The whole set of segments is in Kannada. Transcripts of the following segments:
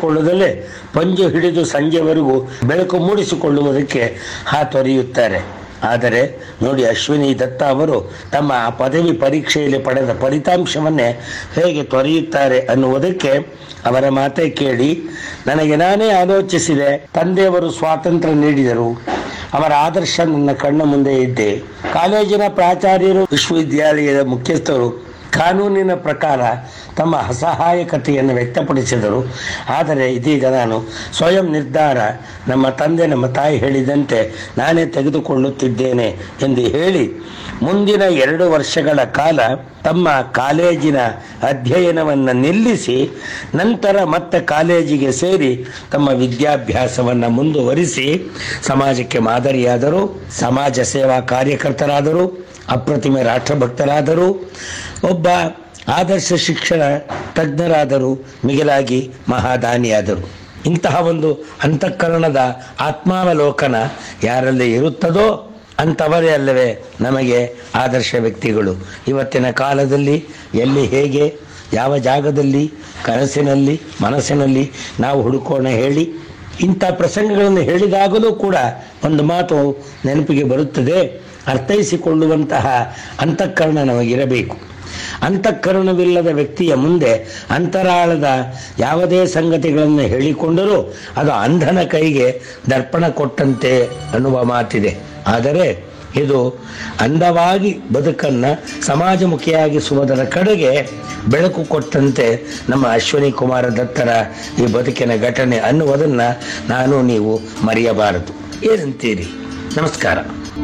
ಮಾಡಿಕೊಳ್ಳುವುದಲ್ಲೇ ಪಂಜು ಹಿಡಿದು ಸಂಜೆವರೆಗೂ ಬೆಳಕು ಮೂಡಿಸಿಕೊಳ್ಳುವುದಕ್ಕೆ ಹಾತೊರೆಯುತ್ತಾರೆ ಆದರೆ ನೋಡಿ ಅಶ್ವಿನಿ ದತ್ತ ಅವರು ತಮ್ಮ ಆ ಪದವಿ ಪರೀಕ್ಷೆಯಲ್ಲಿ ಪಡೆದ ಫಲಿತಾಂಶವನ್ನೇ ಹೇಗೆ ತೊರೆಯುತ್ತಾರೆ ಅನ್ನುವುದಕ್ಕೆ ಅವರ ಮಾತೇ ಕೇಳಿ ನನಗೆ ನಾನೇ ಆಲೋಚಿಸಿದೆ ತಂದೆಯವರು ಸ್ವಾತಂತ್ರ್ಯ ನೀಡಿದರು ಅವರ ಆದರ್ಶ ನನ್ನ ಕಣ್ಣ ಮುಂದೆ ಇದ್ದೆ ಕಾಲೇಜಿನ ಪ್ರಾಚಾರ್ಯರು ವಿಶ್ವವಿದ್ಯಾಲಯದ ಮುಖ್ಯಸ್ಥರು ಕಾನೂನಿನ ಪ್ರಕಾರ ತಮ್ಮ ಅಸಹಾಯಕತೆಯನ್ನು ವ್ಯಕ್ತಪಡಿಸಿದರು ಆದರೆ ಇದೀಗ ನಾನು ಸ್ವಯಂ ನಿರ್ಧಾರ ನಮ್ಮ ತಂದೆ ನಮ್ಮ ತಾಯಿ ಹೇಳಿದಂತೆ ನಾನೇ ತೆಗೆದುಕೊಳ್ಳುತ್ತಿದ್ದೇನೆ ಎಂದು ಹೇಳಿ ಮುಂದಿನ ಎರಡು ವರ್ಷಗಳ ಕಾಲ ತಮ್ಮ ಕಾಲೇಜಿನ ಅಧ್ಯಯನವನ್ನು ನಿಲ್ಲಿಸಿ ನಂತರ ಮತ್ತೆ ಕಾಲೇಜಿಗೆ ಸೇರಿ ತಮ್ಮ ವಿದ್ಯಾಭ್ಯಾಸವನ್ನು ಮುಂದುವರಿಸಿ ಸಮಾಜಕ್ಕೆ ಮಾದರಿಯಾದರು ಸಮಾಜ ಸೇವಾ ಕಾರ್ಯಕರ್ತರಾದರು ಅಪ್ರತಿಮ ರಾಷ್ಟ್ರಭಕ್ತರಾದರು ಒಬ್ಬ ಆದರ್ಶ ಶಿಕ್ಷಣ ತಜ್ಞರಾದರು ಮಿಗಿಲಾಗಿ ಮಹಾದಾನಿಯಾದರು ಇಂತಹ ಒಂದು ಅಂತಃಕರಣದ ಆತ್ಮಾವಲೋಕನ ಯಾರಲ್ಲಿ ಇರುತ್ತದೋ ಅಂಥವರೇ ಅಲ್ಲವೇ ನಮಗೆ ಆದರ್ಶ ವ್ಯಕ್ತಿಗಳು ಇವತ್ತಿನ ಕಾಲದಲ್ಲಿ ಎಲ್ಲಿ ಹೇಗೆ ಯಾವ ಜಾಗದಲ್ಲಿ ಕನಸಿನಲ್ಲಿ ಮನಸ್ಸಿನಲ್ಲಿ ನಾವು ಹುಡುಕೋಣ ಹೇಳಿ ಇಂಥ ಪ್ರಸಂಗಗಳನ್ನು ಹೇಳಿದಾಗಲೂ ಕೂಡ ಒಂದು ಮಾತು ನೆನಪಿಗೆ ಬರುತ್ತದೆ ಅರ್ಥೈಸಿಕೊಳ್ಳುವಂತಹ ಅಂತಃಕರಣ ನಮಗಿರಬೇಕು ಅಂತಃಕರಣವಿಲ್ಲದ ವ್ಯಕ್ತಿಯ ಮುಂದೆ ಅಂತರಾಳದ ಯಾವುದೇ ಸಂಗತಿಗಳನ್ನು ಹೇಳಿಕೊಂಡರೂ ಅದು ಅಂಧನ ಕೈಗೆ ದರ್ಪಣ ಕೊಟ್ಟಂತೆ ಅನ್ನುವ ಮಾತಿದೆ ಆದರೆ ಇದು ಅಂದವಾಗಿ ಬದುಕನ್ನು ಸಮಾಜಮುಖಿಯಾಗಿಸುವುದರ ಕಡೆಗೆ ಬೆಳಕು ಕೊಟ್ಟಂತೆ ನಮ್ಮ ಅಶ್ವಿನಿ ಕುಮಾರ ದತ್ತರ ಈ ಬದುಕಿನ ಘಟನೆ ಅನ್ನುವುದನ್ನು ನಾನು ನೀವು ಮರೆಯಬಾರದು ಏನಂತೀರಿ ನಮಸ್ಕಾರ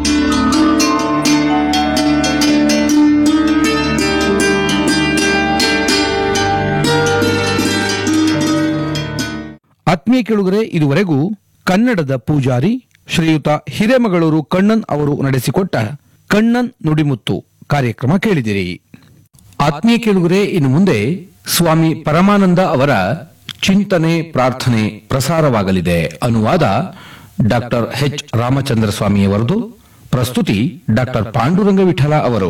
ಆತ್ಮೀಯ ಕೇಳುಗರೆ ಇದುವರೆಗೂ ಕನ್ನಡದ ಪೂಜಾರಿ ಶ್ರೀಯುತ ಹಿರೇಮಗಳೂರು ಕಣ್ಣನ್ ಅವರು ನಡೆಸಿಕೊಟ್ಟ ಕಣ್ಣನ್ ನುಡಿಮುತ್ತು ಕಾರ್ಯಕ್ರಮ ಕೇಳಿದಿರಿ ಆತ್ಮೀಯ ಕೇಳುಗರೆ ಇನ್ನು ಮುಂದೆ ಸ್ವಾಮಿ ಪರಮಾನಂದ ಅವರ ಚಿಂತನೆ ಪ್ರಾರ್ಥನೆ ಪ್ರಸಾರವಾಗಲಿದೆ ಅನುವಾದ ಡಾಕ್ಟರ್ ಎಚ್ ರಾಮಚಂದ್ರ ಸ್ವಾಮಿಯವರದು ಪ್ರಸ್ತುತಿ ಡಾಕ್ಟರ್ ಪಾಂಡುರಂಗ ವಿಠಲ ಅವರು